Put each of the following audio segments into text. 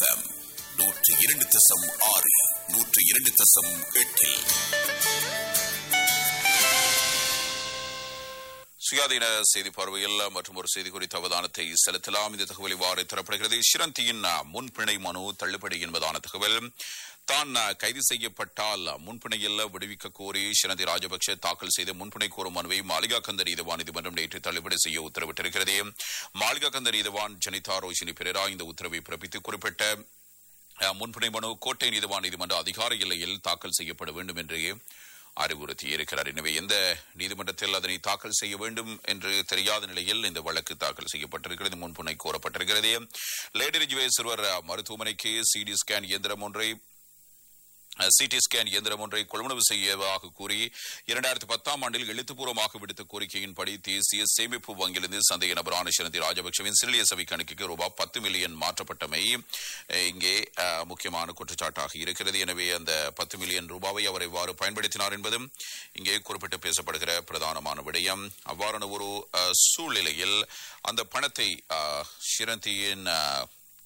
FM நூற்று இரண்டு தசம் ஆறு நூற்று இரண்டு தசம் எட்டில் சுயாதீன செய்தி பார்வையில் மற்றும் ஒரு செய்தி குறித்த அவதானத்தை செலுத்தலாம் இந்த தகவல் இவ்வாறு தரப்படுகிறது ஷிரந்தியின் முன்பிணை மனு தள்ளுபடி என்பதான தகவல் தான் கைது செய்யப்பட்டால் முன்பிணையில் விடுவிக்க கோரி ஷிரந்தி ராஜபக்ஷ தாக்கல் செய்த முன்பிணை கோரும் மனுவை மாளிகா கந்த நீதிவான் நீதிமன்றம் நேற்று தள்ளுபடி செய்ய உத்தரவிட்டிருக்கிறது மாளிகா கந்த நீதிவான் ஜனிதா ரோஷினி பெரேரா இந்த உத்தரவை பிறப்பித்து குறிப்பிட்ட அஹ், முன்பிணை மனு கோட்டை நீதிவான் நீதிமன்ற அதிகார எல்லையில் தாக்கல் செய்யப்பட வேண்டும் என்று அறிவுறுத்தியிருக்கிறார் எனவே எந்த நீதிமன்றத்தில் அதனை தாக்கல் செய்ய வேண்டும் என்று தெரியாத நிலையில் இந்த வழக்கு தாக்கல் செய்யப்பட்டிருக்கிறது முன்புனை கோரப்பட்டிருக்கிறது லேடி ரிஜுவே சிறுவர் மருத்துவமனைக்கு சிடி ஸ்கேன் இயந்திரம் ஒன்றை சிடி ஸ்கேன் இயந்திரம் ஒன்றை கொள்வனவு செய்யதாக கூறி இரண்டாயிரத்தி பத்தாம் ஆண்டில் எழுத்துப்பூர்வமாக விடுத்த கோரிக்கையின்படி தேசிய சேமிப்பு வங்கியிலிருந்து சந்தேக நபரான சிறந்தி ராஜபக்சவின் சிறிய சபை கணக்குக்கு ரூபாய் பத்து மில்லியன் மாற்றப்பட்டமை அஹ், இங்கே அஹ், முக்கியமான குற்றச்சாட்டாக இருக்கிறது எனவே அந்த பத்து மில்லியன் ரூபாவை அவர் எவ்வாறு பயன்படுத்தினார் என்பதும் இங்கே குறிப்பிட்டு பேசப்படுகிற பிரதானமான விடயம் அவ்வாறான ஒரு அஹ், சூழ்நிலையில் அந்த பணத்தை அஹ், ஷிரந்தியின் அஹ்,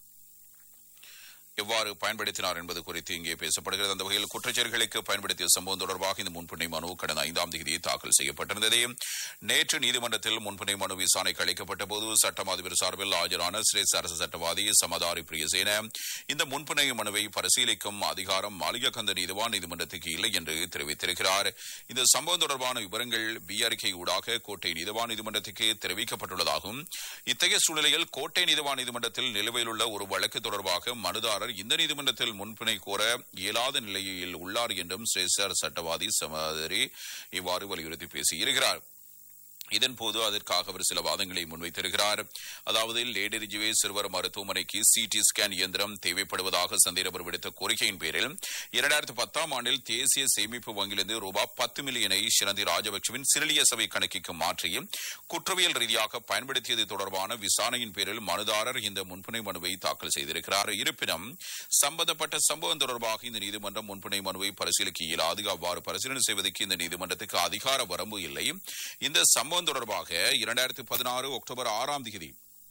எவ்வாறு பயன்படுத்தினார் என்பது குறித்து இங்கே பேசப்படுகிறது அந்த வகையில் குற்றச்செயல்களுக்கு பயன்படுத்திய சம்பவம் தொடர்பாக இந்த முன்பிணை மனு கடந்த ஐந்தாம் தேதி தாக்கல் செய்யப்பட்டிருந்தது நேற்று நீதிமன்றத்தில் முன்பிணை மனு விசாரணைக்கு அளிக்கப்பட்ட போது சட்டம் அதிபர் சார்பில் ஆஜரான சிரேஸ் அரசு சட்டவாதி சமதாரி பிரியசேன இந்த முன்பிணை மனுவை பரிசீலிக்கும் அதிகாரம் மாளிகக்கந்த நீதிவான் நீதிமன்றத்துக்கு இல்லை என்று தெரிவித்திருக்கிறார் இந்த சம்பவம் தொடர்பான விவரங்கள் பிஆர்கே ஊடாக கோட்டை நீதிவான் நீதிமன்றத்துக்கு தெரிவிக்கப்பட்டுள்ளதாகவும் இத்தகைய சூழ்நிலையில் கோட்டை நீதிவான் நீதிமன்றத்தில் நிலுவையில் உள்ள ஒரு வழக்கு தொடர்பாக மனுதாரர் இந்த நீதிமன்றத்தில் முன்பிணை கோர இயலாத நிலையில் உள்ளார் என்றும் சிரேஷ்டர் சட்டவாதி சமாதரி இவ்வாறு வலியுறுத்தி பேசியிருக்கிறார் இதன்போது அதற்காக அவர் சில வாதங்களை முன்வைத்திருக்கிறார் அதாவது லேடி ரிஜுவே சிறுவர் மருத்துவமனைக்கு சிடி ஸ்கேன் இயந்திரம் தேவைப்படுவதாக சந்தேகவர் விடுத்த கோரிக்கையின் பேரில் இரண்டாயிரத்தி பத்தாம் ஆண்டில் தேசிய சேமிப்பு வங்கியிலிருந்து ரூபாய் பத்து மில்லியனை சிறந்தி ராஜபக்சவின் சிறிலிய சபை கணக்கிற்கு மாற்றி குற்றவியல் ரீதியாக பயன்படுத்தியது தொடர்பான விசாரணையின் பேரில் மனுதாரர் இந்த முன்பிணை மனுவை தாக்கல் செய்திருக்கிறார் இருப்பினும் சம்பந்தப்பட்ட சம்பவம் தொடர்பாக இந்த நீதிமன்றம் முன்பிணை மனுவை பரிசீலிக்க இயலாது அவ்வாறு பரிசீலனை செய்வதற்கு இந்த நீதிமன்றத்துக்கு அதிகார வரம்பு இல்லை இந்த சம்பவம் தொடர்பாக இரண்டாயிரத்தி பதினாறு அக்டோபர் ஆறாம் தேதி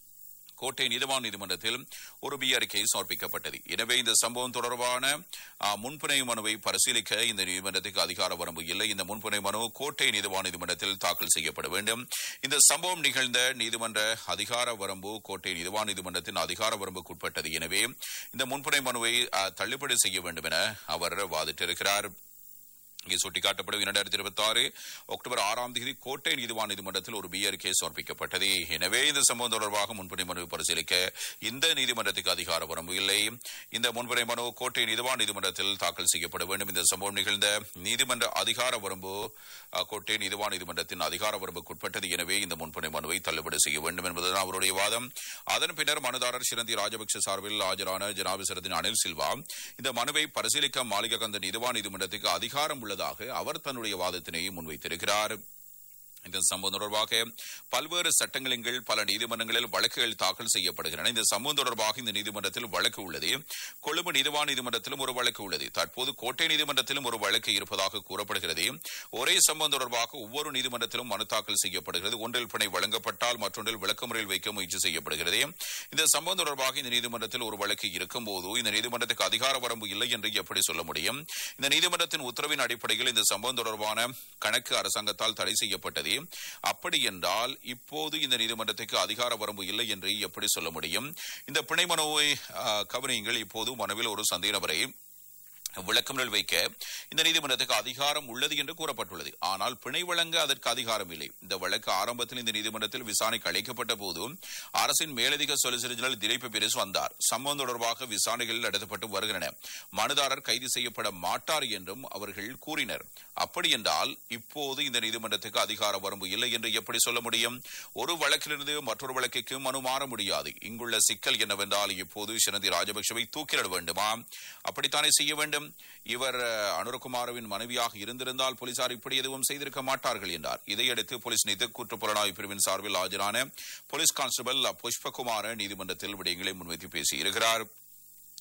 கோட்டை நீதிவான் நீதிமன்றத்தில் ஒரு பி அறிக்கை சமர்ப்பிக்கப்பட்டது எனவே இந்த சம்பவம் தொடர்பான ஆ, முன்பிணை மனுவை பரிசீலிக்க இந்த நீதிமன்றத்துக்கு அதிகார வரம்பு இல்லை இந்த முன்பிணை மனு கோட்டை நீதிவான் நீதிமன்றத்தில் தாக்கல் செய்யப்பட வேண்டும் இந்த சம்பவம் நிகழ்ந்த நீதிமன்ற அதிகார வரம்பு கோட்டை நீதிவான் நீதிமன்றத்தின் அதிகார வரம்புக்குட்பட்டது எனவே இந்த முன்பிணை மனுவை ஆ, தள்ளுபடி செய்ய வேண்டும் என அவர் வாதிட்டிருக்கிறார் இங்கே சுட்டிக்காட்டப்படும் இரண்டாயிரத்தி இருபத்தி ஆறு அக்டோபர் ஆறாம் தேதி கோட்டை நீதிவான் நீதிமன்றத்தில் ஒரு பிஆர் கேஸ் சமர்ப்பிக்கப்பட்டது எனவே இந்த சம்பவம் தொடர்பாக முன்பிணை மனு பரிசீலிக்க இந்த நீதிமன்றத்துக்கு அதிகார வரம்பு இல்லை இந்த முன்பிணை மனு கோட்டை நீதிவான் நீதிமன்றத்தில் தாக்கல் செய்யப்பட வேண்டும் இந்த சம்பவம் நிகழ்ந்த நீதிமன்ற அதிகார வரம்பு அஹ், கோட்டை நீதிவான் நீதிமன்றத்தின் அதிகார வரம்புக்குட்பட்டது எனவே இந்த முன்பிணை மனுவை தள்ளுபடி செய்ய வேண்டும் என்பதுதான் அவருடைய வாதம் அதன் பின்னர் மனுதாரர் சிறந்தி ராஜபக்ஷ சார்பில் ஆஜரான ஜனாபிசரத்தின் அனில் சில்வா இந்த மனுவை பரிசீலிக்க மாளிககந்த நீதிவான் நீதிமன்றத்துக்கு அதிகாரம் உள்ளதாக அவர் தன்னுடைய வாதத்தினை முன்வைத்திருக்கிறார் இந்த சம்பவம் தொடர்பாக பல்வேறு சட்டங்களின் கீழ் பல நீதிமன்றங்களில் வழக்குகள் தாக்கல் செய்யப்படுகின்றன இந்த சம்பவம் தொடர்பாக இந்த நீதிமன்றத்தில் வழக்கு உள்ளது கொழும்பு நீதிவான் நீதிமன்றத்திலும் ஒரு வழக்கு உள்ளது தற்போது கோட்டை நீதிமன்றத்திலும் ஒரு வழக்கு இருப்பதாக கூறப்படுகிறது ஒரே சம்பவம் தொடர்பாக ஒவ்வொரு நீதிமன்றத்திலும் மனு தாக்கல் செய்யப்படுகிறது ஒன்றில் பிணை வழங்கப்பட்டால் மற்றொன்றில் விளக்கமுறையில் வைக்க முயற்சி செய்யப்படுகிறது இந்த சம்பவம் தொடர்பாக இந்த நீதிமன்றத்தில் ஒரு வழக்கு இருக்கும்போது இந்த நீதிமன்றத்துக்கு அதிகார வரம்பு இல்லை என்று எப்படி சொல்ல முடியும் இந்த நீதிமன்றத்தின் உத்தரவின் அடிப்படையில் இந்த சம்பவம் தொடர்பான கணக்கு அரசாங்கத்தால் தடை செய்யப்பட்டது அப்படி என்றால் இப்போது இந்த நீதிமன்றத்துக்கு அதிகார வரம்பு இல்லை என்று எப்படி சொல்ல முடியும் இந்த பிணை மனுவை ஆ, கவனியுங்கள் இப்போது மனுவில் ஒரு சந்தேக நபரை விளக்கங்கள் வைக்க இந்த நீதிமன்றத்துக்கு அதிகாரம் உள்ளது என்று கூறப்பட்டுள்ளது ஆனால் பிணை வழங்க அதற்கு அதிகாரம் இல்லை இந்த வழக்கு ஆரம்பத்தில் இந்த நீதிமன்றத்தில் விசாரணைக்கு அழைக்கப்பட்ட போது அரசின் மேலதிக சொலிசிட்டர் ஜெனரல் திலீப் பெரிஸ் வந்தார் சம்பவம் தொடர்பாக விசாரணைகள் நடத்தப்பட்டு வருகின்றன மனுதாரர் கைது செய்யப்பட மாட்டார் என்றும் அவர்கள் கூறினர் அப்படி என்றால் இப்போது இந்த நீதிமன்றத்துக்கு அதிகார வரம்பு இல்லை என்று எப்படி சொல்ல முடியும் ஒரு வழக்கிலிருந்து மற்றொரு வழக்குக்கு மனு மாற முடியாது இங்குள்ள சிக்கல் என்னவென்றால் இப்போது சிறந்தி ராஜபக்சவை தூக்கிலிட வேண்டுமா அப்படித்தானே செய்ய வேண்டும் இவர் அஹ், அனுரகுமாரவின் மனைவியாக இருந்திருந்தால் போலீசார் இப்படி எதுவும் செய்திருக்க மாட்டார்கள் என்றார் இதையடுத்து போலீஸ் நிதி குற்ற புலனாய்வு பிரிவின் சார்பில் ஆஜரான போலீஸ் கான்ஸ்டபிள் புஷ்பகுமார நீதிமன்றத்தில் விடயங்களை முன்வைத்து பேசியிருக்கிறார்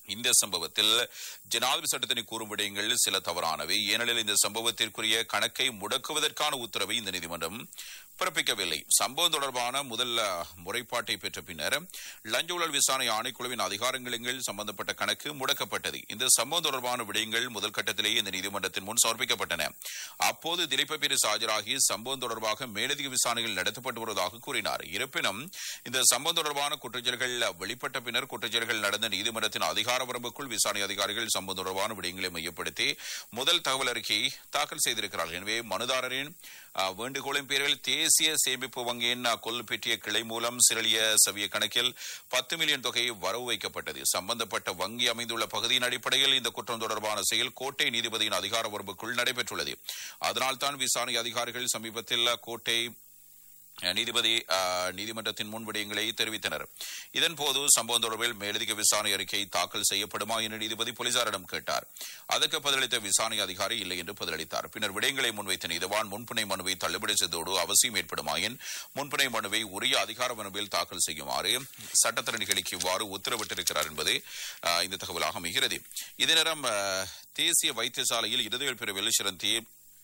இந்த சம்பவத்தில் ஜனாதிபதி சட்டத்தினை கூறும் விடயங்கள் சில தவறானவை ஏனெனில் இந்த சம்பவத்திற்குரிய கணக்கை முடக்குவதற்கான உத்தரவை இந்த நீதிமன்றம் பிறப்பிக்கவில்லை சம்பவம் தொடர்பான முதல் அஹ், முறைப்பாட்டை பெற்ற பின்னர் லஞ்ச ஊழல் விசாரணை ஆணைக்குழுவின் அதிகாரங்களில் சம்பந்தப்பட்ட கணக்கு முடக்கப்பட்டது இந்த சம்பவம் தொடர்பான விடயங்கள் முதல் கட்டத்திலேயே இந்த நீதிமன்றத்தின் முன் சமர்ப்பிக்கப்பட்டன அப்போது திலீப பீரிஸ் ஆஜராகி சம்பவம் தொடர்பாக மேலதிக விசாரணைகள் நடத்தப்பட்டு வருவதாக கூறினார் இருப்பினும் இந்த சம்பவம் தொடர்பான குற்றச்செயல்கள் வெளிப்பட்ட பின்னர் குற்றச்செயல்கள் நடந்த நீதிமன்றத்தின் அதிகார வரம்புக்குள் விசாரணை அதிகாரிகள் சம்பவம் தொடர்பான விடயங்களை மையப்படுத்தி முதல் தகவல் அறிக்கையை தாக்கல் செய்திருக்கிறார்கள் எனவே மனுதாரரின் அஹ், வேண்டுகோளின் பேரில் தேசிய சேமிப்பு வங்கியின் அஹ், கொல்பெற்றிய கிளை மூலம் சிரளிய சவிய கணக்கில் பத்து மில்லியன் தொகை வரவு வைக்கப்பட்டது சம்பந்தப்பட்ட வங்கி அமைந்துள்ள பகுதியின் அடிப்படையில் இந்த குற்றம் தொடர்பான செயல் கோட்டை நீதிபதியின் அதிகார வரம்புக்குள் நடைபெற்றுள்ளது அதனால்தான் விசாரணை அதிகாரிகள் சமீபத்தில் கோட்டை நீதிபதி அஹ், நீதிமன்றத்தின் முன் விடயங்களை தெரிவித்தனர் இதன்போது சம்பவம் தொடர்பில் மேலதிக விசாரணை அறிக்கை தாக்கல் செய்யப்படுமா என நீதிபதி போலீசாரிடம் கேட்டார் அதற்கு பதிலளித்த விசாரணை அதிகாரி இல்லை என்று பதிலளித்தார் பின்னர் விடயங்களை முன்வைத்த நீதவான் முன்பிணை மனுவை தள்ளுபடி செய்ததோடு அவசியம் ஏற்படுமாயின் முன்பிணை மனுவை உரிய அதிகார மனுவில் தாக்கல் செய்யுமாறு சட்டத்தரணிகளுக்கு இவ்வாறு உத்தரவிட்டிருக்கிறார் என்பது அஹ், இந்த தகவலாக அமைகிறது இதே நேரம் அஹ், தேசிய வைத்தியசாலையில் இருதயல் பிரிவில் சிறந்தி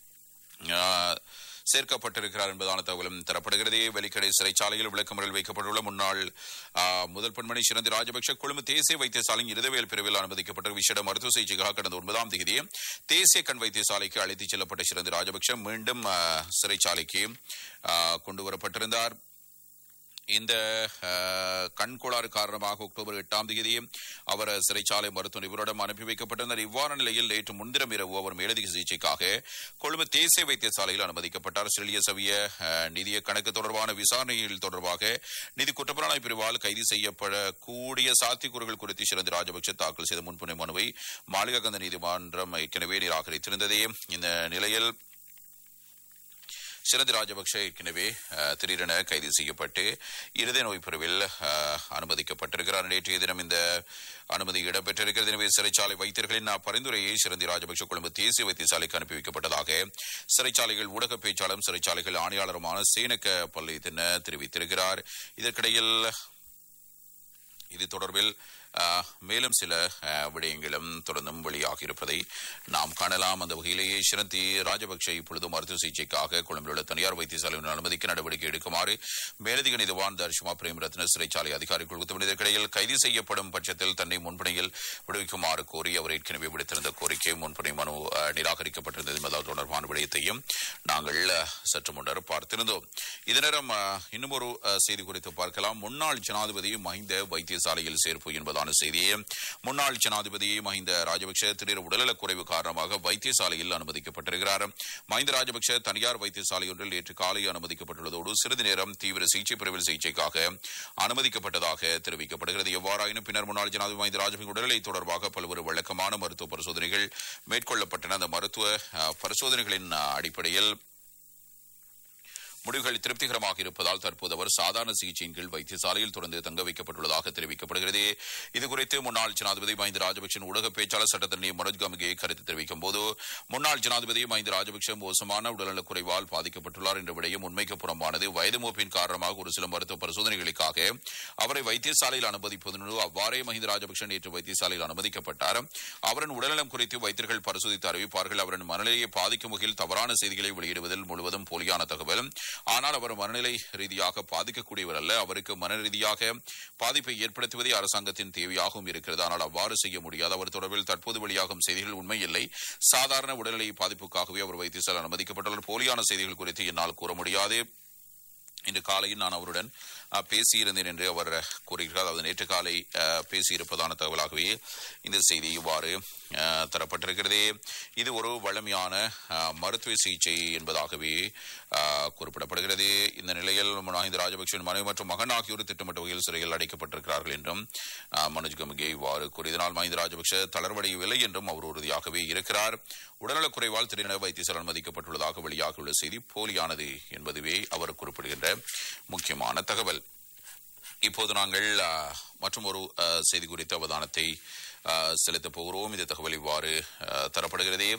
ஆஹ், சேர்க்கப்பட்டிருக்கிறார் என்பதான தகவலும் தரப்படுகிறது வெலிக்கடை சிறைச்சாலையில் விளக்கமறில் வைக்கப்பட்டுள்ள முன்னாள் ஆஹ், முதல் பெண்மணி சிறந்தி ராஜபக்ஷ கொழும்பு தேசிய வைத்தியசாலையின் இருதவியல் பிரிவில் அனுமதிக்கப்பட்ட விசேட மருத்துவ சிகிச்சைக்காக கடந்த ஒன்பதாம் தேதி தேசிய கண் வைத்தியசாலைக்கு அழைத்துச் செல்லப்பட்ட சிறந்தி ராஜபக்ஷ மீண்டும் ஆஹ், சிறைச்சாலைக்கு ஆஹ், கொண்டு வரப்பட்டிருந்தார் இந்த அஹ், கண் கோளாறு காரணமாக அக்டோபர் எட்டாம் தேதி அவர் சிறைச்சாலை மருத்துவ நிபுணரிடம் அனுப்பி வைக்கப்பட்டிருந்தார் இவ்வாறான நிலையில் நேற்று முன்தினம் இரவு அவர் மேலதிக சிகிச்சைக்காக கொழும்பு தேசிய வைத்தியசாலையில் அனுமதிக்கப்பட்டார் சிறிய சவிய அஹ், நிதிய கணக்கு தொடர்பான விசாரணையில் தொடர்பாக நிதி குற்றப்புலனாய்வு பிரிவால் கைது செய்யப்படக்கூடிய சாத்தியக்கூறுகள் குறித்து சிறந்த ராஜபக்சே தாக்கல் செய்த முன்புனை மனுவை மாளிகாகந்த நீதிமன்றம் ஏற்கனவே நிராகரித்திருந்தது இந்த நிலையில் சிறந்தி ராஜபக்ஷ ஏற்கனவே அஹ், திடீரென கைது செய்யப்பட்டு இருதய நோய் பிரிவில் அஹ், அனுமதிக்கப்பட்டிருக்கிறார் நேற்றைய தினம் இந்த அனுமதி இடம்பெற்றிருக்கிறது எனவே சிறைச்சாலை வைத்தியர்களின் பரிந்துரையை சிறந்தி ராஜபக்ஷ கொழும்பு தேசிய வைத்தியசாலைக்கு அனுப்பி வைக்கப்பட்டதாக சிறைச்சாலைகள் ஊடக பேச்சாளரும் சிறைச்சாலைகள் ஆணையாளருமான சேனக்க பள்ளி தின தெரிவித்திருக்கிறார் இதற்கிடையில் இது தொடர்பில் அஹ், மேலும் சில அஹ், விடயங்களும் தொடர்ந்தும் வெளியாகி இருப்பதை நாம் காணலாம் அந்த வகையிலேயே சிரந்தி ராஜபக்ஷ இப்பொழுது மருத்துவ சிகிச்சைக்காக கொழும்பில் உள்ள தனியார் வைத்தியசாலையின் அனுமதிக்க நடவடிக்கை எடுக்குமாறு மேலதிக நீதிவான் தர்ஷிமா பிரேமரத்ன சிறைச்சாலை அதிகாரிகள் உத்தரவிட்ட இதற்கிடையில் கைது செய்யப்படும் பட்சத்தில் தன்னை முன்பணியில் விடுவிக்குமாறு கோரி அவர் ஏற்கனவே விடுத்திருந்த கோரிக்கை முன்பணி மனு அஹ், நிராகரிக்கப்பட்டிருந்தது என்பதால் தொடர்பான விடயத்தையும் நாங்கள் அஹ், சற்று முன்னர் பார்த்திருந்தோம் இதே நேரம் அஹ், இன்னும் ஒரு அஹ், செய்தி குறித்து பார்க்கலாம் முன்னாள் ஜனாதிபதி மஹிந்த வைத்தியசாலையில் சேர்ப்பு என்பதான செய்தியை முன்னாள் ஜனாதிபதி மஹிந்த ராஜபக்ஷ திடீர் உடல்நலக் குறைவு காரணமாக வைத்தியசாலையில் அனுமதிக்கப்பட்டிருக்கிறார் மஹிந்த ராஜபக்ஷ தனியார் வைத்தியசாலை ஒன்றில் நேற்று காலை அனுமதிக்கப்பட்டுள்ளதோடு சிறிது நேரம் தீவிர சிகிச்சை பிரிவில் சிகிச்சைக்காக அனுமதிக்கப்பட்டதாக தெரிவிக்கப்படுகிறது எவ்வாறாயினும் பின்னர் முன்னாள் ஜனாதிபதி மஹிந்த ராஜபக்ஷ உடல்நிலை தொடர்பாக பல்வேறு வழக்கமான மருத்துவ பரிசோதனைகள் மேற்கொள்ளப்பட்டன அந்த மருத்துவ அஹ், பரிசோதனைகளின் அஹ், அடிப்படையில் முடிவுகள் திருப்திகரமாக இருப்பதால் தற்போது அவர் சாதாரண சிகிச்சையின் கீழ் வைத்தியசாலையில் தொடர்ந்து தங்க வைக்கப்பட்டுள்ளதாக தெரிவிக்கப்படுகிறது இதுகுறித்து முன்னாள் ஜனாதிபதி மஹிந்த ராஜபக்சன் ஊடக பேச்சாளர் சட்டத்தரணி மனோஜ் கமிகே கருத்து தெரிவிக்கும் போது முன்னாள் ஜனாதிபதி மஹிந்த ராஜபக்ஷ மோசமான உடல்நலக் குறைவால் பாதிக்கப்பட்டுள்ளார் என்ற விடயம் உண்மைக்கு புறம்பானது வயது மூப்பின் காரணமாக ஒரு சில மருத்துவ பரிசோதனைகளுக்காக அவரை வைத்தியசாலையில் அனுமதிப்பதனோடு அவ்வாறே மஹிந்த ராஜபக்ஷ நேற்று வைத்தியசாலையில் அனுமதிக்கப்பட்டார் அவரின் உடல்நலம் குறித்து வைத்தியர்கள் பரிசோதித்து அறிவிப்பார்கள் அவரின் மனநிலையை பாதிக்கும் வகையில் தவறான செய்திகளை வெளியிடுவதில் முழுவதும் போலியான தகவல் ஆனால் அவர் மனநிலை ரீதியாக பாதிக்கக்கூடியவர் அல்ல அவருக்கு மன ரீதியாக பாதிப்பை ஏற்படுத்துவதே அரசாங்கத்தின் தேவையாகவும் இருக்கிறது ஆனால் அவ்வாறு செய்ய முடியாது அவர் தொடர்பில் தற்போது வெளியாகும் செய்திகள் உண்மையில்லை சாதாரண உடல்நிலை பாதிப்புக்காகவே அவர் வைத்தியசாலை அனுமதிக்கப்பட்டுள்ளார் போலியான செய்திகள் குறித்து என்னால் கூற முடியாது இன்று காலையில் நான் அவருடன் அஹ், பேசியிருந்தேன் என்று அவர் கூறுகிறார் அதாவது நேற்று காலை அஹ், பேசியிருப்பதான தகவலாகவே இந்த செய்தி இவ்வாறு அஹ், தரப்பட்டிருக்கிறது இது ஒரு வழமையான அஹ், மருத்துவ சிகிச்சை என்பதாகவே அஹ், குறிப்பிடப்படுகிறது இந்த நிலையில் மஹிந்த ராஜபக்சவின் மனைவி மற்றும் மகன் ஆகியோர் திட்டமிட்ட வகையில் சிறையில் அடைக்கப்பட்டிருக்கிறார்கள் என்றும் அஹ், மனோஜ் கமுகே இவ்வாறு கூறியதனால் மஹிந்த ராஜபக்ஷ தளர்வடையவில்லை என்றும் அவர் உறுதியாகவே இருக்கிறார் உடல்நலக் குறைவால் திடீரென வைத்தியசாலை அனுமதிக்கப்பட்டுள்ளதாக வெளியாகியுள்ள செய்தி போலியானது என்பதுவே அவர் குறிப்பிடுகின்ற முக்கியமான தகவல் இப்போது நாங்கள் மற்றும் ஒரு செய்தி குறித்த அவதானத்தை செலுத்தப் போகிறோம் இந்த தகவல் இவ்வாறு அஹ், தரப்படுகிறது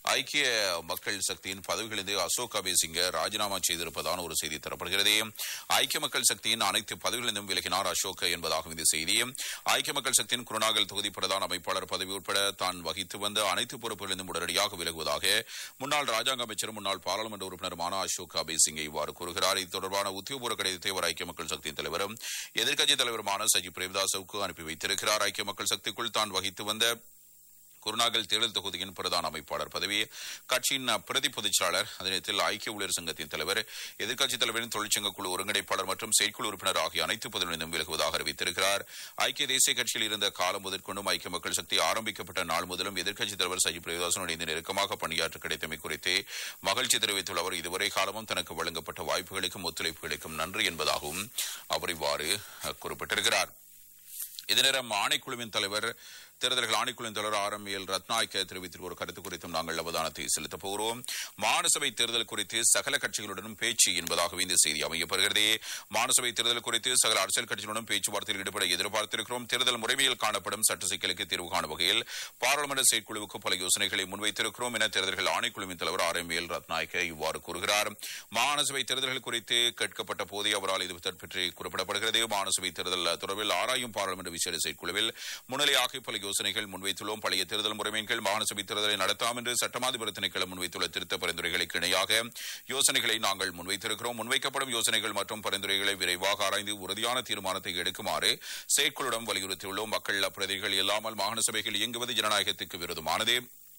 ஐக்கிய மக்கள் சக்தியின் பதவிகளிலிருந்து அசோக் அபேசிங்க ராஜினாமா செய்திருப்பதான ஒரு செய்தி தரப்படுகிறது ஐக்கிய மக்கள் சக்தியின் அனைத்து பதவிகளிலிருந்தும் விலகினார் அசோக் என்பதாகும் இந்த செய்தி ஐக்கிய மக்கள் சக்தியின் குருநாகல் தொகுதி பிரதான அமைப்பாளர் பதவி உட்பட தான் வகித்து வந்த அனைத்து பொறுப்புகளிலிருந்தும் உடனடியாக விலகுவதாக முன்னாள் ராஜாங்க அமைச்சரும் முன்னாள் பாராளுமன்ற உறுப்பினருமான அசோக் அபேசிங்க இவ்வாறு கூறுகிறார் இது தொடர்பான உத்தியோகபூர்வ கடிதத்தை அவர் ஐக்கிய மக்கள் சக்தியின் தலைவரும் எதிர்க்கட்சித் தலைவருமான சஜித் பிரேமதாசவுக்கு அனுப்பி வைத்திருக்கிறார் ஐக்கிய மக்கள் சக்திக்குள் தான் வகித்து வந்த குருநாகல் தேர்தல் தொகுதியின் பிரதான அமைப்பாளர் பதவி கட்சியின் பிரதி பொதுச்செயலாளர் அதே நேரத்தில் ஐக்கிய ஊழியர் சங்கத்தின் தலைவர் எதிர்க்கட்சித் தலைவரின் தொழிற்சங்க குழு ஒருங்கிணைப்பாளர் மற்றும் செயற்குழு உறுப்பினர் ஆகிய அனைத்து பதவிகளிலும் விலகுவதாக அறிவித்திருக்கிறார் ஐக்கிய தேசிய கட்சியில் இருந்த காலம் முதற்கொண்டும் ஐக்கிய மக்கள் சக்தி ஆரம்பிக்கப்பட்ட நாள் முதலும் எதிர்க்கட்சித் தலைவர் சஜித் பிரேமதாசன் இணைந்து நெருக்கமாக பணியாற்ற கிடைத்தமை குறித்து மகிழ்ச்சி தெரிவித்துள்ள அவர் இதுவரை காலமும் தனக்கு வழங்கப்பட்ட வாய்ப்புகளுக்கும் ஒத்துழைப்புகளுக்கும் நன்றி என்பதாகவும் அவர் இவ்வாறு குறிப்பிட்டிருக்கிறார் இதனிடம் ஆணைக்குழுவின் தலைவர் தேர்தல்கள் ஆணைக்குழுவின் தலைவர் ஆர் எம் எல் ரத்நாயக்க தெரிவித்திருக்கும் ஒரு கருத்து குறித்தும் நாங்கள் அவதானத்தை செலுத்தப் போகிறோம் மாநசபை தேர்தல் குறித்து சகல கட்சிகளுடனும் பேச்சு என்பதாகவே இந்த செய்தி அமையப்படுகிறது மாநசபை தேர்தல் குறித்து சகல அரசியல் கட்சிகளுடன் பேச்சுவார்த்தையில் ஈடுபட எதிர்பார்த்திருக்கிறோம் தேர்தல் முறைமையில் காணப்படும் சட்ட சிக்கலுக்கு தீர்வு காணும் வகையில் பாராளுமன்ற செயற்குழுவுக்கு பல யோசனைகளை முன்வைத்திருக்கிறோம் என தேர்தல்கள் ஆணைக்குழுவின் தலைவர் ஆர் எம் எல் ரத்நாயக்க இவ்வாறு கூறுகிறார் மாநசபை தேர்தல்கள் குறித்து கேட்கப்பட்ட போதே அவரால் இது பற்றி குறிப்பிடப்படுகிறது மாநசபை தேர்தல் தொடர்பில் ஆராயும் பாராளுமன்ற விசேட செயற்குழுவில் முன்னிலையாக பல யோசனைகள் முன்வைத்துள்ளோம் பழைய தேர்தல் முறைமைகள் மாகாண சபை தேர்தலை நடத்தாம் என்று சட்டமாதிபர திணைக்களம் முன்வைத்துள்ள திருத்த பரிந்துரைகளுக்கு இணையாக யோசனைகளை நாங்கள் முன்வைத்திருக்கிறோம் முன்வைக்கப்படும் யோசனைகள் மற்றும் பரிந்துரைகளை விரைவாக ஆராய்ந்து உறுதியான தீர்மானத்தை எடுக்குமாறு செயற்குழுடன் வலியுறுத்தியுள்ளோம் மக்கள் பிரதிகள் இல்லாமல் மாகாண சபைகள் இயங்குவது ஜனநாயகத்துக்கு விரோதமானது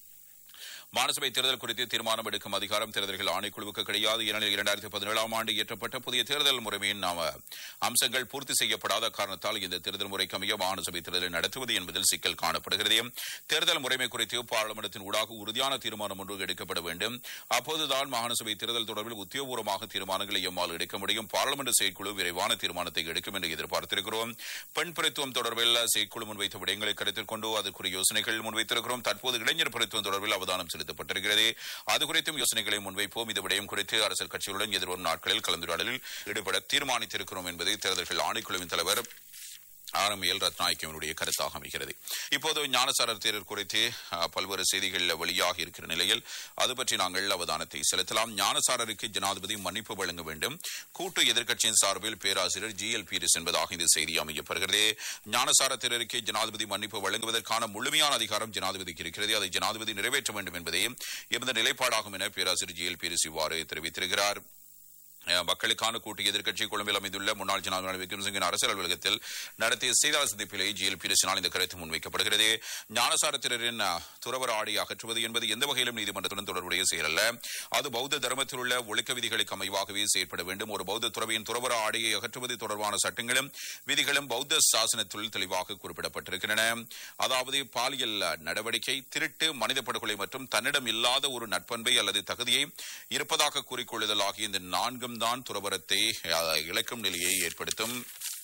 மாநசபை தேர்தல் குறித்து தீர்மானம் எடுக்கும் அதிகாரம் தேர்தல்கள் ஆணைக்குழுவுக்கு கிடையாது ஏனெனில் இரண்டாயிரத்தி பதினேழாம் ஆண்டு இயற்றப்பட்ட புதிய தேர்தல் முறைமையின் நாம அம்சங்கள் பூர்த்தி செய்யப்படாத காரணத்தால் இந்த தேர்தல் முறைக்கு அமைய மாநசபை தேர்தலை நடத்துவது என்பதில் சிக்கல் காணப்படுகிறது தேர்தல் முறைமை குறித்து பாராளுமன்றத்தின் ஊடாக உறுதியான தீர்மானம் ஒன்று எடுக்கப்பட வேண்டும் அப்போதுதான் மாகாணசபை தேர்தல் தொடர்பில் உத்தியோகபூர்வமாக தீர்மானங்களை எம்மால் எடுக்க முடியும் பாராளுமன்ற செயற்குழு விரைவான தீர்மானத்தை எடுக்கும் என்று எதிர்பார்த்திருக்கிறோம் பெண் பிரத்துவம் தொடர்பில் செயற்குழு முன்வைத்த விடயங்களை கருத்தில் கொண்டு அதற்குரிய யோசனைகள் முன்வைத்திருக்கிறோம் தற்போது இளைஞர் பிரத்துவம் தொடர்பில் அவதானம் செலுத்தப்பட்டிருக்கிறது அது குறித்தும் யோசனைகளை முன்வைப்போம் இந்த விடயம் குறித்து அரசியல் கட்சிகளுடன் எதிர்வரும் நாட்களில் கலந்துரையாடலில் ஈடுபட தீர்மானித்திருக்கிறோம் என்பது தேர்தல்கள் ஆணைக்குழுவின் தலைவர் ஆரம்பியல் ரத்நாயக்கவனுடைய கருத்தாக அமைகிறது இப்போது ஞானசாரர் தேரர் குறித்து அஹ், பல்வேறு செய்திகள் வெளியாகி இருக்கிற நிலையில் அது பற்றி நாங்கள் அவதானத்தை செலுத்தலாம் ஞானசாரருக்கு ஜனாதிபதி மன்னிப்பு வழங்க வேண்டும் கூட்டு எதிர்க்கட்சியின் சார்பில் பேராசிரியர் ஜி எல் பீரிஸ் என்பதாக இந்த செய்தி அமையப்படுகிறது ஞானசார தேரருக்கு ஜனாதிபதி மன்னிப்பு வழங்குவதற்கான முழுமையான அதிகாரம் ஜனாதிபதிக்கு இருக்கிறது அதை ஜனாதிபதி நிறைவேற்ற வேண்டும் என்பதே எமது நிலைப்பாடாகும் என பேராசிரியர் ஜி எல் பீரிஸ் இவ்வாறு தெரிவித்திருக்கிறார் அஹ் மக்களுக்கான கூட்டு எதிர்க்கட்சி கொழும்பில் அமைந்துள்ள முன்னாள் ஜனாதிபதி விக்ரமசிங்கின் அரசியல் அலுவலகத்தில் நடத்திய செய்தியாளர் சந்திப்பிலே ஜிஎல் பீரிசினால் இந்த கருத்து முன்வைக்கப்படுகிறது ஞானசாரத்தினரின் அஹ், துறவர ஆடை அகற்றுவது என்பது எந்த வகையிலும் நீதிமன்றத்துடன் தொடர்புடைய செயல் அல்ல அது பௌத்த தர்மத்தில் உள்ள ஒழுக்க விதிகளுக்கு அமைவாகவே செயற்பட வேண்டும் ஒரு பௌத்த துறவியின் துறவர ஆடையை அகற்றுவது தொடர்பான சட்டங்களும் விதிகளும் பௌத்த சாசனத்தில் தெளிவாக குறிப்பிடப்பட்டிருக்கின்றன அதாவது பாலியல் நடவடிக்கை திருட்டு மனித படுகொலை மற்றும் தன்னிடம் இல்லாத ஒரு நட்பண்பை அல்லது தகுதியை இருப்பதாக கூறிக்கொள்ளுதல் ஆகிய இந்த நான்கும் தான் துறவரத்தை அஹ், இழக்கும் நிலையை ஏற்படுத்தும்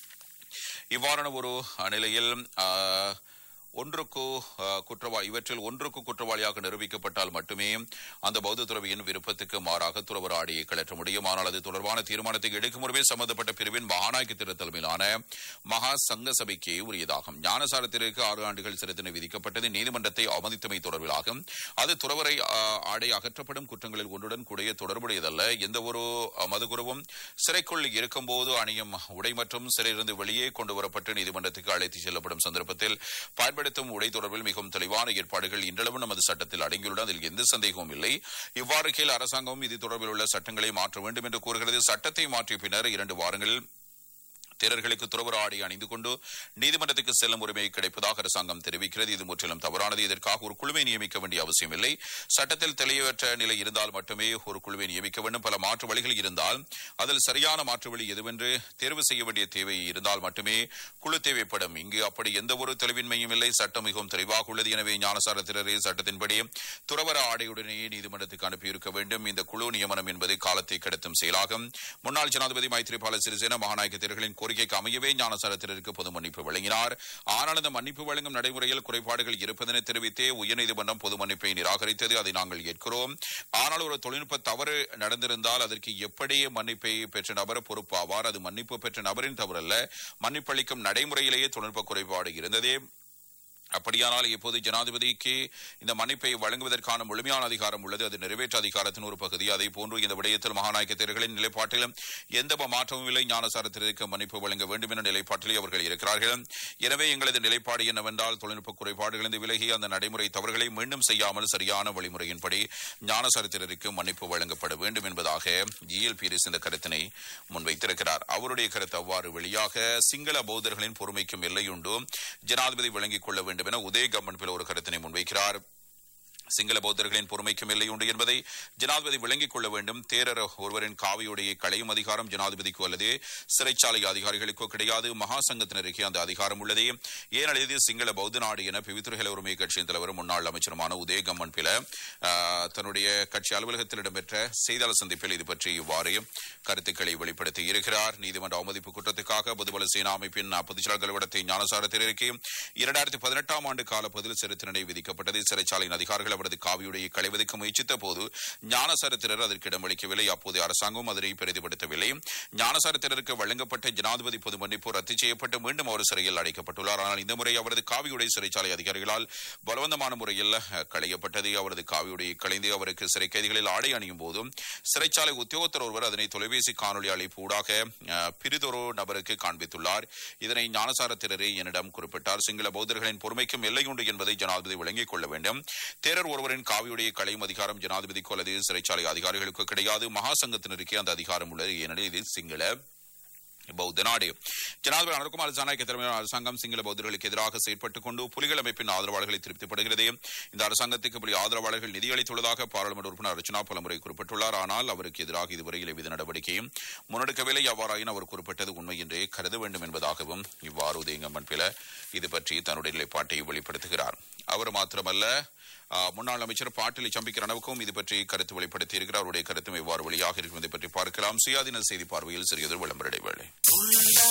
இவ்வாறான ஒரு அஹ், நிலையில் அஹ், ஒன்றுக்கு அஹ், குற்றவாளி இவற்றில் ஒன்றுக்கு குற்றவாளியாக நிரூபிக்கப்பட்டால் மட்டுமே அந்த பௌத்த துறவியின் விருப்பத்துக்கு மாறாக துறவர ஆடையை கழற்ற முடியும் ஆனால் அது தொடர்பான தீர்மானத்தை எடுக்கும் முறையே சம்பந்தப்பட்ட பிரிவின் மகாநாயக்க திரு தலைமையிலான மகா சங்க சபைக்கு உரியதாகும் ஞானசாரத்திற்கு ஆறு ஆண்டுகள் சிறை தண்டனை விதிக்கப்பட்டது நீதிமன்றத்தை அவமதித்தமை தொடர்பிலாகும் அது துறவரை அஹ், ஆடை அகற்றப்படும் குற்றங்களில் ஒன்றுடன் கூடிய தொடர்புடையதல்ல எந்த ஒரு அஹ், மதுகுருவும் சிறைக்குள் இருக்கும்போது அணியும் உடை மற்றும் சிறையிலிருந்து வெளியே கொண்டு வரப்பட்டு நீதிமன்றத்துக்கு அழைத்துச் செல்லப்படும் சந்தர்ப்பத்தில் பயன்படுத்தும் உடை தொடர்பில் மிகவும் தெளிவான ஏற்பாடுகள் இன்றளவும் நமது சட்டத்தில் அடங்கியுள்ளன அதில் எந்த சந்தேகமும் இல்லை இவ்வாறு கீழ் அரசாங்கமும் இது தொடர்பில் உள்ள சட்டங்களை மாற்ற வேண்டும் என்று கூறுகிறது சட்டத்தை மாற்றிய பின்னர் இரண்டு வாரங்களில் தேரர்களுக்கு துறவர ஆடை அணிந்து கொண்டு நீதிமன்றத்துக்கு செல்லும் உரிமை கிடைப்பதாக அரசாங்கம் தெரிவிக்கிறது இது முற்றிலும் தவறானது இதற்காக ஒரு குழுவை நியமிக்க வேண்டிய அவசியம் இல்லை சட்டத்தில் தெளிவற்ற நிலை இருந்தால் மட்டுமே ஒரு குழுவை நியமிக்க வேண்டும் பல மாற்று வழிகள் இருந்தால் அதில் சரியான மாற்று வழி எதுவென்று தேர்வு செய்ய வேண்டிய தேவை இருந்தால் மட்டுமே குழு தேவைப்படும் இங்கு அப்படி எந்த ஒரு தெளிவின்மையும் இல்லை சட்டம் மிகவும் தெளிவாக உள்ளது எனவே ஞானசாரத்தினரே சட்டத்தின்படி துறவர ஆடையுடனேயே நீதிமன்றத்துக்கு அனுப்பியிருக்க வேண்டும் இந்த குழு நியமனம் என்பது காலத்தை கடத்தும் செயலாகும் முன்னாள் ஜனாதிபதி மைத்ரிபால சிறிசேன மகாநாயக தேர்தலின் கோரிக்கைக்கு அமையவே ஞானசாரத்தினருக்கு பொது மன்னிப்பு வழங்கினார் ஆனால் அந்த மன்னிப்பு வழங்கும் நடைமுறையில் குறைபாடுகள் இருப்பதென தெரிவித்தே உயர்நீதிமன்றம் பொது மன்னிப்பை நிராகரித்தது அதை நாங்கள் ஏற்கிறோம் ஆனால் ஒரு தொழில்நுட்ப தவறு நடந்திருந்தால் அதற்கு எப்படி மன்னிப்பை பெற்ற நபர் பொறுப்பாவார் அது மன்னிப்பு பெற்ற நபரின் தவறல்ல மன்னிப்பளிக்கும் நடைமுறையிலேயே தொழில்நுட்ப குறைபாடு இருந்ததே அப்படியானால் இப்போது ஜனாதிபதிக்கு இந்த மன்னிப்பை வழங்குவதற்கான முழுமையான அதிகாரம் உள்ளது அது நிறைவேற்ற அதிகாரத்தின் ஒரு பகுதி அதே போன்று இந்த விடயத்தில் மகாநாயக்க தேர்தல்களின் நிலைப்பாட்டிலும் எந்த மாற்றமும் இல்லை ஞானசாரத்திற்கு மன்னிப்பு வழங்க வேண்டும் என்ற நிலைப்பாட்டிலே அவர்கள் இருக்கிறார்கள் எனவே எங்களது நிலைப்பாடு என்னவென்றால் தொழில்நுட்ப குறைபாடுகளிலிருந்து விலகி அந்த நடைமுறை தவறுகளை மீண்டும் செய்யாமல் சரியான வழிமுறையின்படி ஞானசாரத்தினருக்கு மன்னிப்பு வழங்கப்பட வேண்டும் என்பதாக ஜிஎல் பீரிஸ் இந்த கருத்தினை முன்வைத்திருக்கிறார் அவருடைய கருத்து அவ்வாறு வெளியாக சிங்கள பௌத்தர்களின் பொறுமைக்கும் எல்லையுண்டு ஜனாதிபதி விளங்கிக் கொள்ள வேண்டும் என உதயகம்மன் பில ஒரு கருத்தினை முன்வைக்கிறார் சிங்கள பௌத்தர்களின் பொறுமைக்கும் எல்லை உண்டு என்பதை ஜனாதிபதி விளங்கிக் கொள்ள வேண்டும் தேரர் ஒருவரின் காவியுடைய களையும் அதிகாரம் ஜனாதிபதிக்கோ அல்லது சிறைச்சாலை அதிகாரிகளுக்கோ கிடையாது மகா சங்கத்தினருக்கு அந்த அதிகாரம் உள்ளது ஏனெனில் இது சிங்கள பௌத்த நாடு என பிவித்துறைகள் உரிமை கட்சியின் தலைவரும் முன்னாள் அமைச்சருமான உதயகம்மன் பில ஆஹ், தன்னுடைய கட்சி அலுவலகத்தில் இடம்பெற்ற செய்தியாளர் சந்திப்பில் இது பற்றி இவ்வாறு கருத்துக்களை வெளிப்படுத்தி இருக்கிறார் நீதிமன்ற அவமதிப்பு குற்றத்துக்காக பொதுபல சேனா அமைப்பின் பொதுச்செயலாளர் கலவடத்தை ஞானசாரத்தினருக்கு இரண்டாயிரத்தி பதினெட்டாம் ஆண்டு காலப்பகுதியில் சிறை தண்டனை விதிக்கப்பட்டது சிறைச்சாலையின் அதிகாரிகள் அவரது காவியுடைய களைவதற்கு முயற்சித்த போது ஞானசாரத்தினர் அதற்கு இடமளிக்கவில்லை அப்போது அரசாங்கம் அதனை பெரிதுபடுத்தவில்லை ஞானசாரத்தினருக்கு வழங்கப்பட்ட ஜனாதிபதி பொது மன்னிப்பு ரத்து செய்யப்பட்டு மீண்டும் அவர் சிறையில் அடைக்கப்பட்டுள்ளார் ஆனால் இந்த முறை அவரது காவியுடைய சிறைச்சாலை அதிகாரிகளால் பலவந்தமான முறையில் அஹ், களையப்பட்டது அவரது காவியுடைய களைந்து அவருக்கு சிறை கைதிகளில் ஆடை அணியும் போதும் சிறைச்சாலை உத்தியோகத்தர் ஒருவர் அதனை தொலைபேசி காணொலி அழைப்பு ஊடாக அஹ், பிரிதொரு நபருக்கு காண்பித்துள்ளார் இதனை ஞானசாரத்தினரே என்னிடம் குறிப்பிட்டார் சிங்கள பௌத்தர்களின் பொறுமைக்கும் எல்லையுண்டு என்பதை ஜனாதிபதி விளங்கிக் கொள்ள வேண்டும் தேரர் ஒருவரின் காவியுடைய களையும் அதிகாரம் ஜனாதிபதிக்கோ அல்லது சிறைச்சாலை அதிகாரிகளுக்கோ கிடையாது மகா சங்கத்தினருக்கே அந்த அதிகாரம் உள்ளது ஏனெனில் இது சிங்கள பௌத்த நாடு ஜனாதிபதி அனுகுமார் ஜனநாயக தலைமையிலான அரசாங்கம் சிங்கள பௌத்தர்களுக்கு எதிராக செயற்பட்டுக் கொண்டு புலிகள் அமைப்பின் ஆதரவாளர்களை திருப்திப்படுகிறது இந்த அரசாங்கத்துக்கு புலி ஆதரவாளர்கள் நிதியளித்துள்ளதாக பாராளுமன்ற உறுப்பினர் அர்ச்சனா பலமுறை குறிப்பிட்டுள்ளார் ஆனால் அவருக்கு எதிராக இதுவரையில் எவ்வித நடவடிக்கையும் முன்னெடுக்கவில்லை அவ்வாறாயின் அவர் குறிப்பிட்டது உண்மை என்றே கருத வேண்டும் என்பதாகவும் இவ்வாறு உதயங்கம்மன் பில இது பற்றி தன்னுடைய நிலைப்பாட்டை வெளிப்படுத்துகிறார் அவர் மாத்திரமல்ல ஆ, முன்னாள் அமைச்சர் பாட்டிலை சம்பிக்கிற அளவுக்கும் இது பற்றி கருத்து வெளிப்படுத்தி இருக்கிறார் அவருடைய கருத்தும் எவ்வாறு வெளியாக இருக்கும் இதை பற்றி பார்க்கலாம் சுயாதீன செய்தி பார்வையில் சிறியதொரு விளம்பர இடைவேளை